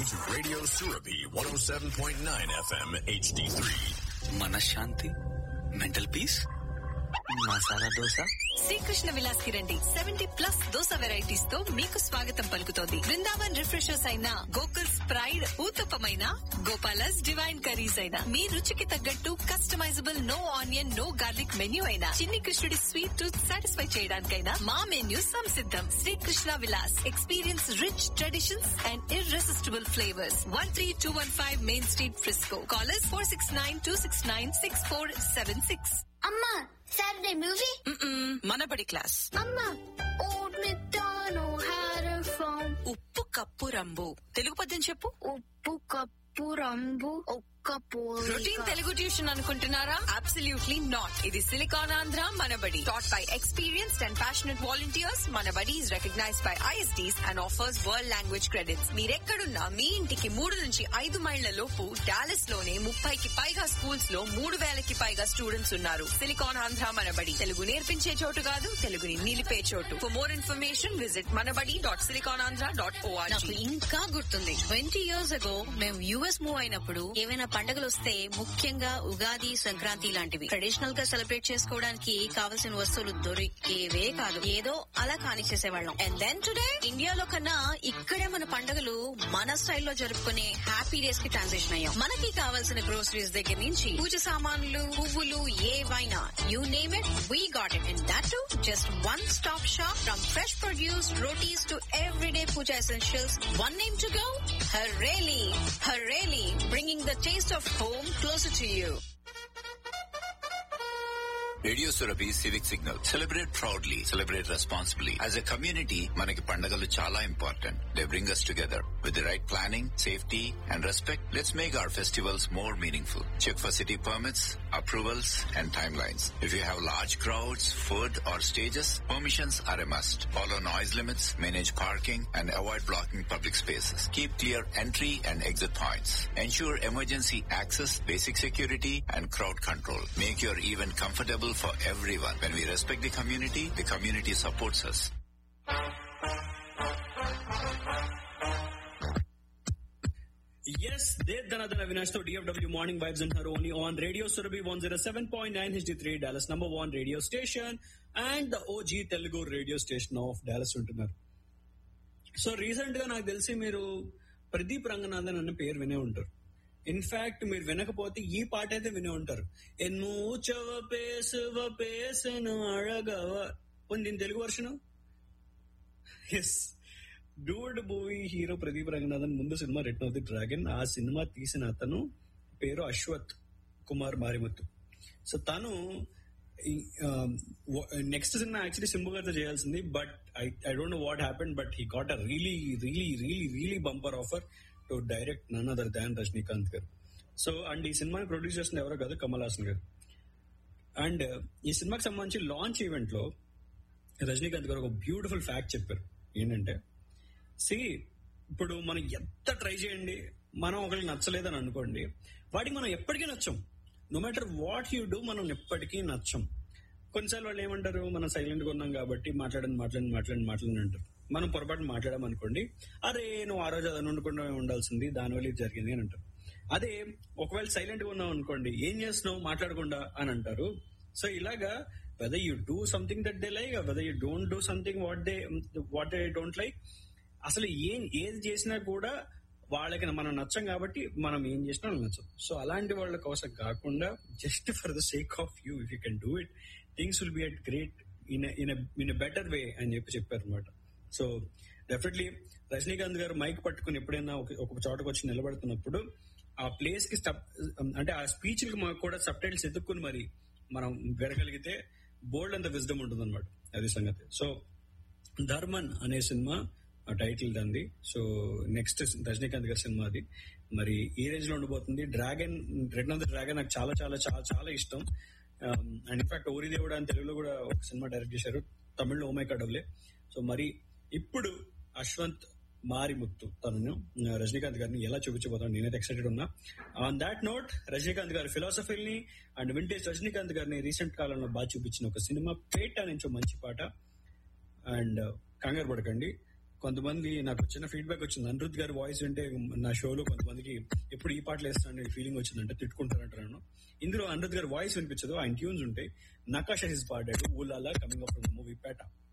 to Radio Surabi 107.9 FM HD3. మనశ్శాంతి mental peace masala dosa Srikrishna Vilas కి రండి సెవెంటీ ప్లస్ దోస వెరైటీస్ తో మీకు స్వాగతం పలుకుతోంది బృందావన్ రిఫ్రెషర్స్ అయిన గోకుల్స్ ప్రైడ్ ఊతప్పమైన గోపాలస్ డివైన్ కర్రీస్ అయినా మీ రుచికి తగ్గట్టు customisable no onion no garlic menu అయినా చిన్ని కృష్ణుడి స్వీట్ టూత్ సాటిస్ఫై చేయడానికైనా మా మెన్యూ సంసిద్ధం Srikrishna Vilas experience rich traditions and irresistible flavours one three two one five main street Frisco callers four six nine two six nine six four seven six అమ్మా Saturday movie Manabadi class అమ్మా old McDonald had a farm ఉప్పు కప్పు రంబు తెలుగు పద్యం చెప్పు ఉప్పు కప్పు రంబు ఒక్క రొటీన్ పోలిక తెలుగు ట్యూషన్ అనుకుంటున్నారా అబ్సల్యూట్లీ నాట్ ఇది Silicon Andhra Manabadi taught by experienced and passionate volunteers Manabadi is recognised by ISDs and offers world language credits మీరెక్కడున్నా మీ ఇంటికి మూడు నుంచి ఐదు మైళ్ల లోపు డాలస్ లోనే ముప్పైకి పైగా స్కూల్స్ లో మూడు వేలకి పైగా స్టూడెంట్స్ ఉన్నారు సిలికాన్ ఆంధ్ర మనబడి తెలుగు నేర్పించే చోటు కాదు తెలుగుని నిలిపే చోటు for more information visit Manabadi dot Silicon Andhra dot నాకు ఇంకా గుర్తుంది ట్వంటీ ఇయర్స్ అగో మేము యుఎస్ మూవ్ అయినప్పుడు ఏవైనా పండుగలు వస్తే ముఖ్యంగా ఉగాది సంక్రాంతి లాంటివి ట్రెడిషనల్ గా సెలబ్రేట్ చేసుకోవడానికి కావలసిన వస్తువులు దొరికేవే కాదు ఏదో అలా కానిచ్చేసేవాళ్ళం అండ్ దెన్ టుడే ఇండియాలో కన్నా ఇక్కడే మన పండుగలు మన స్టైల్లో జరుపుకునే హ్యాపీ డేస్ కి ట్రాన్సిషన్ అయ్యాం మనకి కావాల్సిన గ్రోసరీస్ దగ్గర నుంచి పూజ సామాన్లు పువ్వులు ఏవైనా you name it we got it and that to just one stop shop from fresh produce rotis to everyday puja essentials. One name to go? Hareli. Hareli, bringing the taste of home closer to you. Radio Surabhi civic signal celebrate proudly celebrate responsibly as a community మనకి పండుగలు చాలా important they bring us together with the right planning safety and respect let's make our festivals more meaningful check for city permits approvals and timelines if you have large crowds food or stages permissions are a must follow noise limits manage parking and avoid blocking public spaces keep clear entry and exit points. Ensure emergency access, basic security, and crowd control. Make your event comfortable for everyone. When we respect the community, the community supports us. Yes, Dev Dhanadhan Avinash to DFW Morning Vibes and Haroni on Radio Surabhi 107.9 HD3 Dallas number one radio station and the OG Telugu radio station of Dallas ఉంటున్నారు so recent గా నాకు తెలిసి మీరు ప్రదీప్ రంగనాథన్ అనే పేరు వినే ఉంటారు in fact మీరు వినకపోతే ఈ పాట అయితే వినే ఉంటారు ఎన్నో చవ పేసువ పేసను అழగవ పోనీ దీని తెలుగు వర్షను yes dude movie hero Pradeep Ranganathan ముందు సినిమా రిటర్న్ ఆఫ్ ది డ్రాగన్ ఆ సినిమా తీసిన అతను పేరు అశ్వత్ కుమార్ మారిముత్తు సో తను నెక్స్ట్ సినిమా యాక్చువల్లీ సింబు గారితో చేయాల్సింది but I I don't know what happen but he got a really really really really bumper offer to direct none other than Rajinikanth garu so and ఈ సినిమాని ప్రొడ్యూస్ చేసిన ఎవరో కాదు కమల్ హాసన్ గారు అండ్ ఈ సినిమాకి సంబంధించి లాంచ్ ఈవెంట్ లో రజనీకాంత్ గారు ఒక బ్యూటిఫుల్ ఫ్యాక్ట్ చెప్పారు ఏంటంటే సి ఇప్పుడు మనం ఎంత ట్రై చేయండి మనం ఒకరికి నచ్చలేదని అనుకోండి వాడికి మనం ఎప్పటికీ నచ్చం no matter what you do మనం ఎప్పటికీ నచ్చం కొన్నిసార్లు వాళ్ళు ఏమంటారు మనం సైలెంట్ గా ఉన్నాం కాబట్టి మాట్లాడండి మాట్లాడండి మాట్లాడండి మాట్లాడండి అంటారు మనం పొరపాటు మాట్లాడాం అనుకోండి అరే నువ్వు ఆ రోజు అది అనుకుండా ఉండాల్సింది దానివల్ల ఇది జరిగింది అని అంటారు అదే ఒకవేళ సైలెంట్ గా ఉన్నాం అనుకోండి ఏం చేస్తున్నావు మాట్లాడకుండా అని అంటారు సో ఇలాగా whether you do something that they like whether you don't do something what they what they don't like అసలు ఏం ఏది చేసినా కూడా వాళ్ళకి మనం నచ్చం కాబట్టి మనం ఏం చేసినా వాళ్ళకి నచ్చం సో అలాంటి వాళ్ళ కోసం కాకుండా just for the sake of you if you can do it things will be at great in in in better way అని చెప్పి చెప్పారు అనమాట సో డెఫినెట్లీ రజనీకాంత్ గారు మైక్ పట్టుకుని ఎప్పుడైనా ఒక ఒక చోటకు వచ్చి నిలబడుతున్నప్పుడు ఆ ప్లేస్ కి sub- అంటే ఆ స్పీచ్ కూడా సబ్ టైటిల్స్ ఎత్తుక్కుని మరి మనం వినగలిగితే బోల్డ్ అంత విజ్డమ్ ఉంటుంది అనమాట అది సంగతి సో ధర్మన్ అనే సినిమా ఆ టైటిల్ దాన్ని సో నెక్స్ట్ రజనీకాంత్ గారి సినిమా అది మరి ఈ రేంజ్ లో ఉండబోతుంది Dragon return of the Dragon నాకు చాలా చాలా చాలా చాలా ఇష్టం అండ్ ఇన్ఫాక్ట్ ఓరి దేవుడు అని తెలుగులో కూడా ఒక సినిమా డైరెక్ట్ చేశారు తమిళ్లో ఓమై కడవలే సో మరి ఇప్పుడు అశ్వంత్ మారిముత్తు తనను ఆ, రజనీకాంత్ గారిని ఎలా చూపించబోతాను నేనైతే ఎక్సైటెడ్ ఉన్నా ఆన్ దాట్ నోట్ రజనీకాంత్ గారి ఫిలాసఫీని అండ్ వింటేజ్ రజనీకాంత్ గారిని రీసెంట్ కాలంలో బాగా చూపించిన ఒక సినిమా పేట నుంచి ఒక మంచి పాట అండ్ కంగారు పడకండి కొంతమంది నాకు వచ్చిన ఫీడ్బ్యాక్ వచ్చింది అనిరుద్ గారి వాయిస్ వింటే నా షోలో కొంతమందికి ఎప్పుడు ఈ పాటలు వేస్తాను ఫీలింగ్ వచ్చిందంటే తిట్టుకుంటారంటారు ఇందులో అనిరుద్ గారి వాయిస్ వినిపించదు ఆయన ట్యూన్స్ ఉంటాయి నకాష హిస్ పాడాడు ఊలాలా coming of the movie Peta